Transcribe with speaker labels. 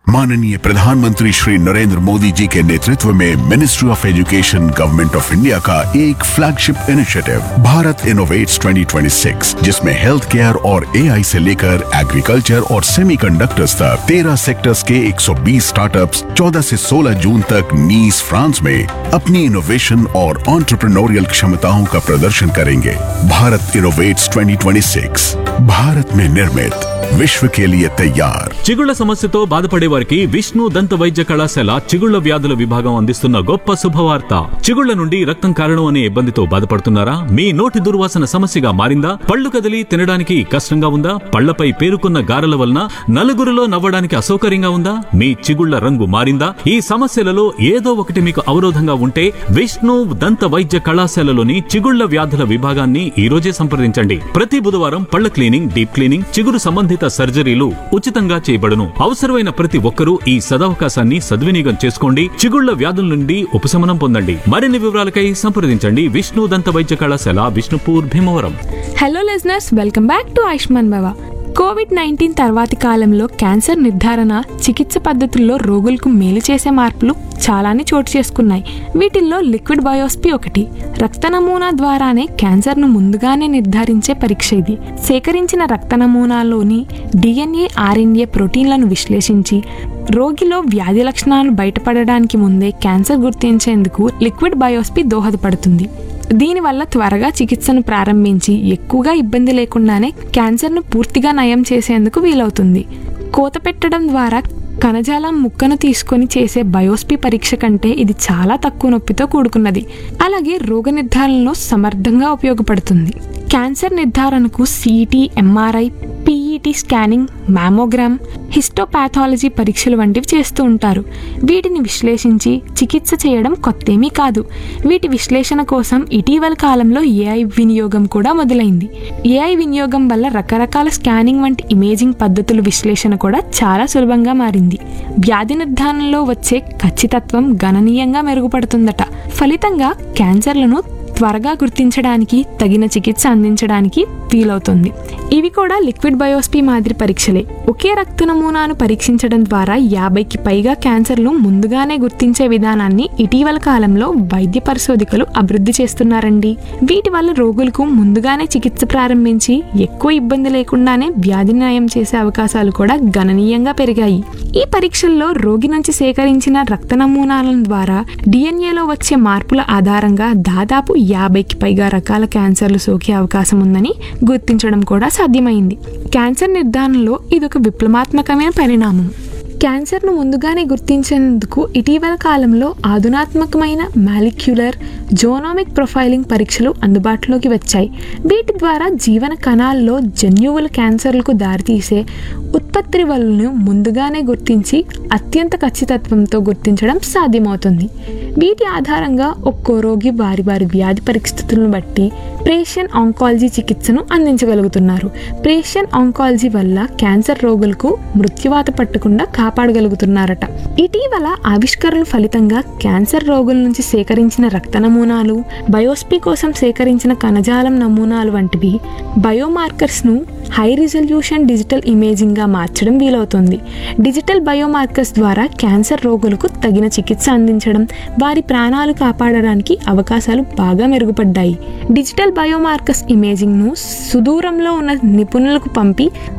Speaker 1: माननीय प्रधानमंत्री श्री नरेंद्र मोदी जी के नेतृत्व में ministry of education government of India का एक फ्लैगशिप इनिशिएटिव भारत इनोवेट्स 2026 जिसमें हेल्थ केयर और एआई से लेकर एग्रीकल्चर और सेमीकंडक्टर्स तक 13 सेक्टर्स के 120 स्टार्टअप्स 14 से 16 जून तक नीस फ्रांस में अपनी इनोवेशन और ऑन्टरप्रनोरियल क्षमताओं का प्रदर्शन करेंगे भारत इनोवेट्स 2026 भारत में निर्मित विश्व के लिए तैयार
Speaker 2: చిగుళ్ల సమస్యతో బాధపడే వారికి విష్ణు దంత వైద్య కళాశాల చిగుళ్ల వ్యాధుల విభాగం అందిస్తున్న గొప్ప శుభవార్త చిగుళ్ల నుండి రక్తం కారణం అనే ఇబ్బందితో బాధపడుతున్నారా మీ నోటి దుర్వాసన సమస్యగా మారిందా పళ్ళు కదిలి తినడానికి కష్టంగా ఉందా పళ్లపై పేరుకున్న గారెల వలన నలుగురిలో నవ్వడానికి అసౌకర్యంగా ఉందా మీ చిగుళ్ల రంగు మారిందా ఈ సమస్యలలో ఏదో ఒకటి మీకు అవరోధంగా ఉంటే విష్ణు దంత వైద్య కళాశాలలోని చిగుళ్ల వ్యాధుల విభాగాన్ని ఈ రోజే సంప్రదించండి ప్రతి బుధవారం పళ్ల క్లీనింగ్ డీప్ క్లీనింగ్ చిగురు సంబంధిత సర్జరీలు ఉచితంగా చేయబడును అవసరమైన ప్రతి ఒక్కరూ ఈ సదవకాశాన్ని సద్వినియోగం చేసుకోండి చిగుళ్ల వ్యాధుల నుండి ఉపశమనం పొందండి మరిన్ని వివరాలకై సంప్రదించండి విష్ణు దంత వైద్య కళాశాల Vishnupur Bhimavaram
Speaker 3: hello listeners welcome back to Ayushman Bhava COVID nineteen తర్వాతి కాలంలో క్యాన్సర్ నిర్ధారణ చికిత్స పద్ధతుల్లో రోగులకు మేలు చేసే మార్పులు చాలానే చోటు చేసుకున్నాయి వీటిల్లో లిక్విడ్ బయోస్పీ ఒకటి రక్త నమూనా ద్వారానే క్యాన్సర్ను ముందుగానే నిర్ధారించే పరీక్ష ఇది సేకరించిన రక్త నమూనాలోని డిఎన్ఏ ఆర్ఎన్ఏ ప్రోటీన్లను విశ్లేషించి రోగిలో వ్యాధి లక్షణాలు బయటపడడానికి ముందే క్యాన్సర్ గుర్తించేందుకు లిక్విడ్ బయోస్పీ దోహదపడుతుంది దీనివల్ల త్వరగా చికిత్సను ప్రారంభించి ఎక్కువగా ఇబ్బంది లేకుండానే క్యాన్సర్ను పూర్తిగా నయం చేసేందుకు వీలవుతుంది కోత పెట్టడం ద్వారా కణజాలం ముక్కను తీసుకొని చేసే బయోస్పీ పరీక్ష కంటే ఇది చాలా తక్కువ నొప్పితో కూడుకున్నది అలాగే రోగ నిర్ధారణలో సమర్థంగా ఉపయోగపడుతుంది క్యాన్సర్ నిర్ధారణకు CT MRI PET scanning mammogram histopathology పరీక్షలు వంటివి చేస్తూ ఉంటారు వీటిని విశ్లేషించి చికిత్స చేయడం కొత్తేమీ కాదు వీటి విశ్లేషణ కోసం ఇటీవల కాలంలో ఏఐ వినియోగం కూడా మొదలైంది ఏఐ వినియోగం వల్ల రకరకాల స్కానింగ్ వంటి ఇమేజింగ్ పద్ధతుల విశ్లేషణ కూడా చాలా సులభంగా మారింది వ్యాధి నిర్ధారణలో వచ్చే ఖచ్చితత్వం గణనీయంగా మెరుగుపడుతుందట ఫలితంగా క్యాన్సర్లను త్వరగా గుర్తించడానికి తగిన చికిత్స అందించడానికి వీలవుతుంది ఇవి కూడా లిక్విడ్ బయోస్పీ మాదిరి పరీక్షలే ఒకే రక్త నమూనాను పరీక్షించడం ద్వారా యాభైకి పైగా క్యాన్సర్లు ముందుగానే గుర్తించే విధానాన్ని ఇటీవల కాలంలో వైద్య పరిశోధకులు అభివృద్ధి చేస్తున్నారండి వీటి వల్ల రోగులకు ముందుగానే చికిత్స ప్రారంభించి ఎక్కువ ఇబ్బంది లేకుండానే వ్యాధి నయం చేసే అవకాశాలు కూడా గణనీయంగా పెరిగాయి ఈ పరీక్షల్లో రోగి నుంచి సేకరించిన రక్త నమూనాల ద్వారా డిఎన్ఏలో వచ్చే మార్పుల ఆధారంగా దాదాపు యాభైకి పైగా రకాల క్యాన్సర్లు సోకే అవకాశం ఉందని గుర్తించడం కూడా సాధ్యమైంది క్యాన్సర్ నిర్ధారణలో ఇదొక విప్లవాత్మకమైన పరిణామం క్యాన్సర్ను ముందుగానే గుర్తించేందుకు ఇటీవల కాలంలో ఆధునాత్మకమైన మాలిక్యులర్ జోనామిక్ ప్రొఫైలింగ్ పరీక్షలు అందుబాటులోకి వచ్చాయి వీటి ద్వారా జీవన కణాల్లో జన్యువుల క్యాన్సర్లకు దారితీసే ఉత్పత్తి ముందుగానే గుర్తించి అత్యంత ఖచ్చితత్వంతో గుర్తించడం సాధ్యమవుతుంది వీటి ఆధారంగా ఒక్కో రోగి వారి వారి వ్యాధి పరిస్థితులను బట్టి ప్రేషియన్ ఆంకాలజీ చికిత్సను అందించగలుగుతున్నారు ప్రేషియన్ ఆంకాలజీ వల్ల క్యాన్సర్ రోగులకు మృత్యువాత పట్టకుండా కాపాడగలుగుతున్నారట ఇటీవల ఆవిష్కరణల ఫలితంగా క్యాన్సర్ రోగుల నుంచి సేకరించిన రక్త నమూనాలు బయోస్పీ కోసం సేకరించిన కణజాలం నమూనాలు వంటివి బయోమార్కర్స్ను హై రిజల్యూషన్ డిజిటల్ ఇమేజింగ్గా మార్చడం వీలవుతుంది డిజిటల్ బయోమార్కర్స్ ద్వారా క్యాన్సర్ రోగులకు తగిన చికిత్స అందించడం వారి ప్రాణాలు కాపాడడానికి అవకాశాలు బాగా మెరుగుపడ్డాయి డిజిటల్ బయోమార్కర్స్ ఇమేజింగ్ను సుదూరంలో ఉన్న నిపుణులకు పంపి